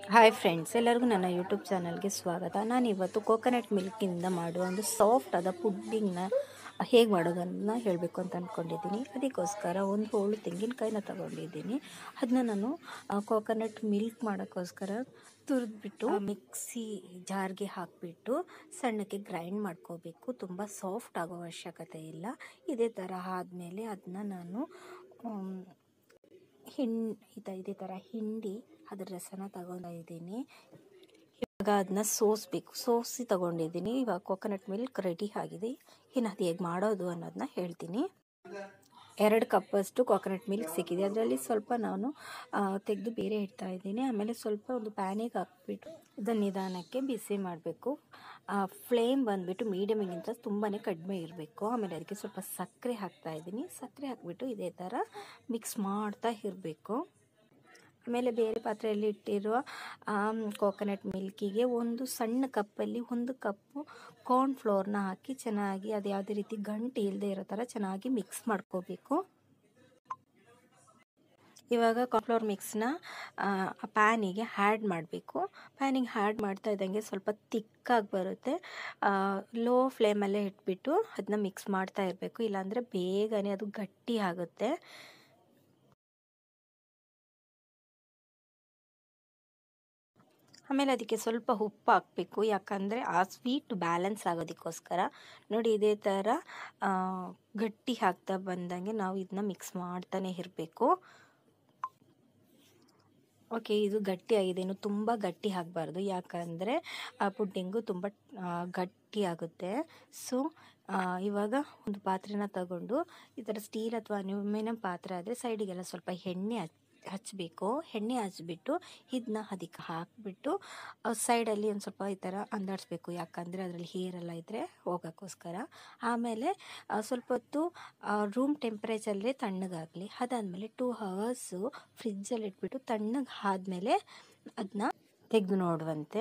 hi friends ಎಲ್ಲರಿಗೂ ನನ್ನ YouTube ಚಾನಲ್ಗೆ ಸ್ವಾಗತ ನಾನು ಇವತ್ತು ಕೋಕೋನಟ್ ಮಿಲ್ಕಿಂದ ಮಾಡುವ ಒಂದು ಸಾಫ್ಟ್ ಆದ ಪುಡ್ಡಿಂಗ್ನ ಹೇಗೆ ಮಾಡೋದನ್ನು ಹೇಳಬೇಕು ಅಂತ ಅಂದ್ಕೊಂಡಿದ್ದೀನಿ ಅದಕ್ಕೋಸ್ಕರ ಒಂದು ಹೋಳು ತೆಂಗಿನಕಾಯಿನ ತಗೊಂಡಿದ್ದೀನಿ ಅದನ್ನ ನಾನು ಕೋಕೋನಟ್ ಮಿಲ್ಕ್ ಮಾಡೋಕ್ಕೋಸ್ಕರ ತುರಿದ್ಬಿಟ್ಟು ಮಿಕ್ಸಿ ಜಾರ್ಗೆ ಹಾಕಿಬಿಟ್ಟು ಸಣ್ಣಕ್ಕೆ ಗ್ರೈಂಡ್ ಮಾಡ್ಕೋಬೇಕು ತುಂಬ ಸಾಫ್ಟ್ ಆಗೋ ಅವಶ್ಯಕತೆ ಇಲ್ಲ ಇದೇ ಥರ ಆದಮೇಲೆ ಅದನ್ನ ನಾನು ಹಿಂ ಇದ ಇದೇ ಥರ ಹಿಂಡಿ ಅದ್ರ ರಸನ ತಗೊಂಡಿದ್ದೀನಿ ಇವಾಗ ಅದನ್ನ ಸೋಸಬೇಕು ಸೋಸಿ ತಗೊಂಡಿದ್ದೀನಿ ಇವಾಗ ಕೋಕೋನಟ್ ಮಿಲ್ಕ್ ರೆಡಿ ಆಗಿದೆ ಇನ್ನು ಅದು ಹೇಗೆ ಮಾಡೋದು ಅನ್ನೋದನ್ನ ಹೇಳ್ತೀನಿ ಎರಡು ಕಪ್ಪಷ್ಟು ಕೋಕೋನಟ್ ಮಿಲ್ಕ್ ಸಿಕ್ಕಿದೆ ಅದರಲ್ಲಿ ಸ್ವಲ್ಪ ನಾನು ತೆಗೆದು ಬೇರೆ ಇಡ್ತಾ ಇದ್ದೀನಿ ಆಮೇಲೆ ಸ್ವಲ್ಪ ಒಂದು ಪ್ಯಾನಿಗೆ ಹಾಕ್ಬಿಟ್ಟು ಇದನ್ನು ನಿಧಾನಕ್ಕೆ ಬಿಸಿ ಮಾಡಬೇಕು ಫ್ಲೇಮ್ ಬಂದುಬಿಟ್ಟು ಮೀಡಿಯಮಿಗಿಂತ ತುಂಬಾ ಕಡಿಮೆ ಇರಬೇಕು ಆಮೇಲೆ ಅದಕ್ಕೆ ಸ್ವಲ್ಪ ಸಕ್ಕರೆ ಹಾಕ್ತಾ ಇದ್ದೀನಿ ಸಕ್ಕರೆ ಹಾಕ್ಬಿಟ್ಟು ಇದೇ ಥರ ಮಿಕ್ಸ್ ಮಾಡ್ತಾ ಇರಬೇಕು ಆಮೇಲೆ ಬೇರೆ ಪಾತ್ರೆಯಲ್ಲಿ ಇಟ್ಟಿರುವ ಕೋಕೋನಟ್ ಮಿಲ್ಕಿಗೆ ಒಂದು ಸಣ್ಣ ಕಪ್ಪಲ್ಲಿ ಒಂದು ಕಪ್ಪು ಕಾರ್ನ್ ಫ್ಲೋರ್ನ ಹಾಕಿ ಚೆನ್ನಾಗಿ ಅದು ಯಾವುದೇ ರೀತಿ ಗಂಟು ಇಲ್ಲದೆ ಇರೋ ಥರ ಚೆನ್ನಾಗಿ ಮಿಕ್ಸ್ ಮಾಡ್ಕೋಬೇಕು ಇವಾಗ ಕಾರ್ನ್ಫ್ಲೋರ್ ಮಿಕ್ಸ್ನ ಪ್ಯಾನಿಗೆ ಹ್ಯಾಡ್ ಮಾಡಬೇಕು ಪ್ಯಾನಿಗೆ ಹ್ಯಾಡ್ ಮಾಡ್ತಾ ಇದ್ದಂಗೆ ಸ್ವಲ್ಪ ತಿಕ್ಕಾಗಿ ಬರುತ್ತೆ ಲೋ ಫ್ಲೇಮಲ್ಲೇ ಇಟ್ಬಿಟ್ಟು ಅದನ್ನ ಮಿಕ್ಸ್ ಮಾಡ್ತಾ ಇರಬೇಕು ಇಲ್ಲಾಂದರೆ ಬೇಗನೆ ಅದು ಗಟ್ಟಿ ಆಗುತ್ತೆ ಆಮೇಲೆ ಅದಕ್ಕೆ ಸ್ವಲ್ಪ ಉಪ್ಪು ಹಾಕಬೇಕು ಯಾಕಂದರೆ ಆ ಸ್ವೀಟ್ ಬ್ಯಾಲೆನ್ಸ್ ಆಗೋದಕ್ಕೋಸ್ಕರ ನೋಡಿ ಇದೇ ಥರ ಗಟ್ಟಿ ಹಾಕ್ತಾ ಬಂದಂಗೆ ನಾವು ಇದನ್ನ ಮಿಕ್ಸ್ ಮಾಡ್ತಾನೆ ಇರಬೇಕು ಓಕೆ ಇದು ಗಟ್ಟಿ ಆಗಿದೆ ಇನ್ನು ತುಂಬ ಗಟ್ಟಿ ಆಗಬಾರ್ದು ಯಾಕಂದರೆ ಆ ಪುಡ್ಡಿಂಗು ತುಂಬ ಗಟ್ಟಿ ಆಗುತ್ತೆ ಸೊ ಇವಾಗ ಒಂದು ಪಾತ್ರೆನ ತಗೊಂಡು ಈ ಥರ ಸ್ಟೀಲ್ ಅಥವಾ ಅಲ್ಯೂಮಿನಿಯಂ ಪಾತ್ರೆ ಆದರೆ ಸೈಡಿಗೆಲ್ಲ ಸ್ವಲ್ಪ ಎಣ್ಣೆ ಹಚ್ಚಬೇಕು ಎಣ್ಣೆ ಹಚ್ಬಿಟ್ಟು ಇದನ್ನ ಅದಕ್ಕೆ ಹಾಕಿಬಿಟ್ಟು ಸೈಡಲ್ಲಿ ಒಂದು ಸ್ವಲ್ಪ ಈ ಥರ ಅಂದಾಡಿಸ್ಬೇಕು ಯಾಕಂದರೆ ಅದರಲ್ಲಿ ಹೇರೆಲ್ಲ ಇದ್ದರೆ ಹೋಗೋಕ್ಕೋಸ್ಕರ ಆಮೇಲೆ ಸ್ವಲ್ಪ ಹೊತ್ತು ರೂಮ್ ಟೆಂಪ್ರೇಚರಲ್ಲೇ ತಣ್ಣಗಾಗಲಿ ಅದಾದಮೇಲೆ ಟೂ ಹವರ್ಸು ಫ್ರಿಜ್ಜಲ್ಲಿ ಇಟ್ಬಿಟ್ಟು ತಣ್ಣಗೆ ಆದಮೇಲೆ ಅದನ್ನ ತೆಗೆದು ನೋಡುವಂತೆ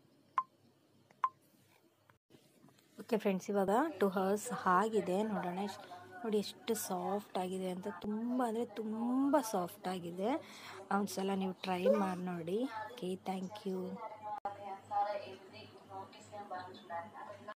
ಓಕೆ ಫ್ರೆಂಡ್ಸ್ ಇವಾಗ ಟೂ ಹವರ್ಸ್ ಆಗಿದೆ ನೋಡೋಣ ನೋಡಿ ಎಷ್ಟು ಸಾಫ್ಟ್ ಆಗಿದೆ ಅಂತ ತುಂಬ ಅಂದರೆ ತುಂಬ ಸಾಫ್ಟ್ ಆಗಿದೆ ಒಂದು ಸಲ ನೀವು ಟ್ರೈ ಮಾಡಿ ನೋಡಿ ಓಕೆ ಥ್ಯಾಂಕ್ ಯು